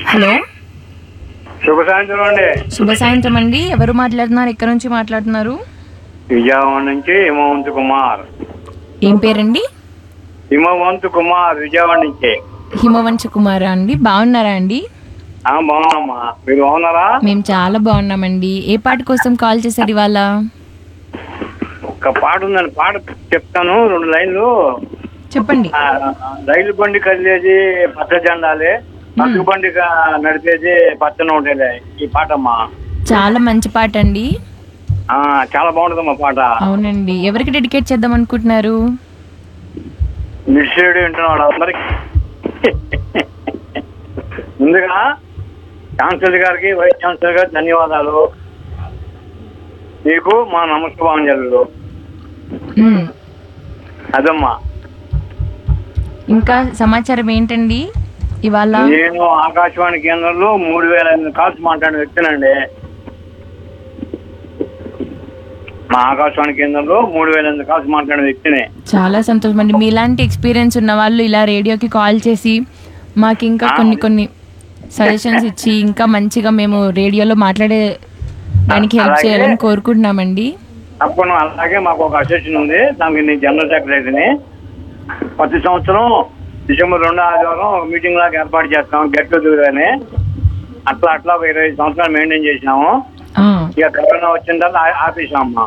Hello శుభ సాయంత్రం అండి శుభ సాయంత్రం అండి ఎవరు మాట్లాడుతున్నారు ఎక్కడి నుంచి మాట్లాడుతున్నారు విజయవాడ నుంచి హిమవంత్ కుమార్ ఏం పేరండి హిమవంత్ కుమార్ విజయవాడ నుంచి హిమవంశ కుమారా అండి బాగున్నారా అండి ఆ బాగున్నామ్మా మీరు బాగున్నారా మేము చాలా బాగున్నామండి ఏ పాట కోసం కాల్ చేశారు ఇవాళ ఒక్క పాట ఉందండి పాట చెప్తాను రెండు లైన్లు చెప్పండి ఆ, రైలు బండి కదిలేది పచ్చ జెండాలే బస్సు బండి క- నడిపేది పచ్చని ఉండేది ఈ పాటమ్మా చాలా మంచి పాట అండి ఆ, చాలా బాగుంటుందమ్మా పాట అవునండి ఎవరికి డెడికేట్ చేద్దాం అనుకుంటున్నారు మిస్సేడు వింటున్నాడు అందరికి ముందుగా ఛాన్సలర్ గారికి వైస్ ఛాన్సలర్ గారికి ధన్యవాదాలు మీకు మా నమస్కారాంజలు మ్మ్. అదమ్మా ఇంకా సమాచారం ఏంటండి ఇవాళ నేను ఆకాశవాణి కేంద్రంలో మూడు వేల ఎనిమిది కాల్స్ మాట్లాడిన వ్యక్తినండి మా ఆకాశవాణి కేంద్రంలో మూడు వేల ఎనిమిది కాల్స్ మాట్లాడిన వ్యక్తిని చాలా సంతోషం అండి మీలాంటి ఎక్స్పీరియన్స్ ఉన్న వాళ్ళు ఇలా రేడియోకి కాల్ చేసి మాకు ఇంకా కొన్ని కొన్ని సజెషన్స్ ఇచ్చి ఇంకా మంచిగా మేము రేడియోలో మాట్లాడే దానికి హెల్ప్ అలాగే. చేయాలని కోరుకుంటున్నామండి తప్పకుండా అలాగే మాకు ఒక అసోసియేషన్ ఉంది దానికి నేను జనరల్ సెక్రటరీని ప్రతి సంవత్సరం డిసెంబర్ రెండో ఆదివారం మీటింగ్ లాగా ఏర్పాటు చేస్తాం గెట్ టుగెదర్ అని అట్లా అట్లా ఒక ఇరవై సంవత్సరాలు మెయింటైన్ చేసినాము ఆ, ఇక కరోనా వచ్చిన తర్వాత ఆ- ఆపేసామమ్మా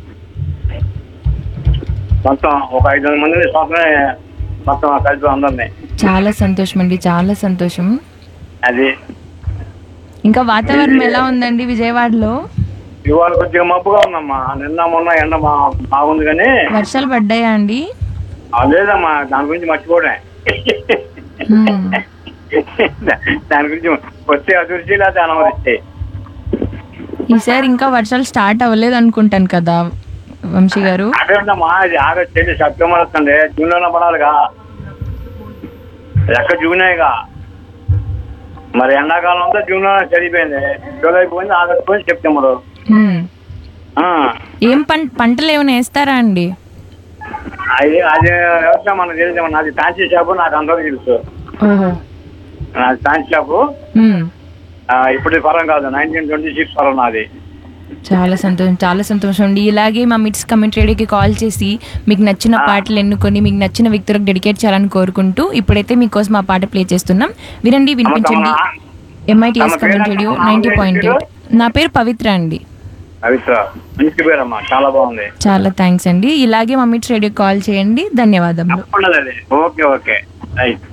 మొత్తం ఒక ఐదు వందల మందిని సంవత్సరం మొత్తం కలిపి అందరినీ చాలా సంతోషం అండి చాలా సంతోషం అది ఇంకా వాతావరణం ఎలా ఉందండి విజయవాడలో ఇవాళ కొద్దిగా మబ్బుగా ఉందమ్మా నిన్న మొన్న ఎండ బా- బాగుంది కానీ వర్షాలు పడ్డాయా అండి ఆ, లేదమ్మా దాని గురించి మర్చిపోవడం మ్మ్. దాని గురించి వస్తే అభివృద్ధి లేదా అనవృష్టి ఈసారి ఇంకా వర్షాలు స్టార్ట్ అవ్వలేదు అనుకుంటాను కదా వంశీ గారు అదే ఉందమ్మా ఇది ఆగస్ట్ వెళ్ళి సెప్టెంబర్ వస్తుంది జూన్ లోనే పడాలిగా లెక్క జూనేగా మరి ఎండాకాలం అంతా జూన్ లోనే చదివిపోయింది జూలై పోయింది ఆగస్ట్ పోయింది సెప్టెంబర్ మ్మ్. ఏం పంట పంటలు ఏమైనా వేస్తారా అండి అది అది వ్యవసాయం మనకు తెలుసు నాది ఫ్యాన్సీ షాపు నాకు అందరూ తెలుసు ఓహో నాది ఫ్యాన్సీ షాపు మ్మ్. ఆ, ఇప్పుడు ఫరం కాదు నైన్టీన్ ట్వంటీ సిక్స్ ఫరం నాది చాలా సంతోషం చాలా సంతోషం అండి ఇలాగే మా మిట్స్ కమెంట్ రేడియోకి కాల్ చేసి మీకు నచ్చిన పాటలు ఎన్నుకొని మీకు నచ్చిన వ్యక్తులకు డెడికేట్ చేయాలని కోరుకుంటూ ఇప్పుడైతే మీకోసం ఆ పాట ప్లే చేస్తున్నాం వినండి వినిపించండి ఎంఐటిఎస్ తమ పేరు కమెంట్ రేడియో అమ్మా, నైంటీ పాయింట్ పేరు? ఎయిట్ నా పేరు పవిత్ర అండి పవిత్ర మంచి పేరమ్మా చాలా బాగుంది చాలా థ్యాంక్స్ అండి ఇలాగే మా మిట్స్ రేడియో కాల్ చేయండి ధన్యవాదములు తప్పకుండా అది ఓకే ఓకే రైట్